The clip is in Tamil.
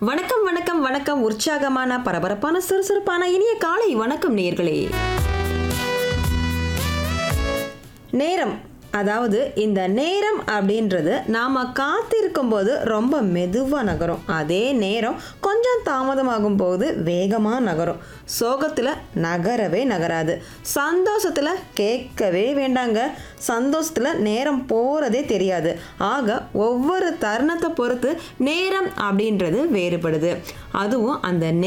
வணக்கம் வணக்கம் வணக்கம் உற்சாகமான பரபரப்பான சுறுசுறுப்பான இனிய காலை வணக்கம் நேர்களே நேரம் அதாவது இந்த நேரம் அப்படின்றது நாம் காத்திருக்கும் போது ரொம்ப மெதுவாக நகரும் அதே நேரம் கொஞ்சம் தாமதமாகும் போது வேகமாக நகரும் சோகத்தில் நகரவே நகராது சந்தோஷத்தில் கேட்கவே வேண்டாங்க சந்தோஷத்தில் நேரம் போகிறதே தெரியாது ஆக ஒவ்வொரு தருணத்தை பொறுத்து நேரம் அப்படின்றது வேறுபடுது அதுவும் அந்த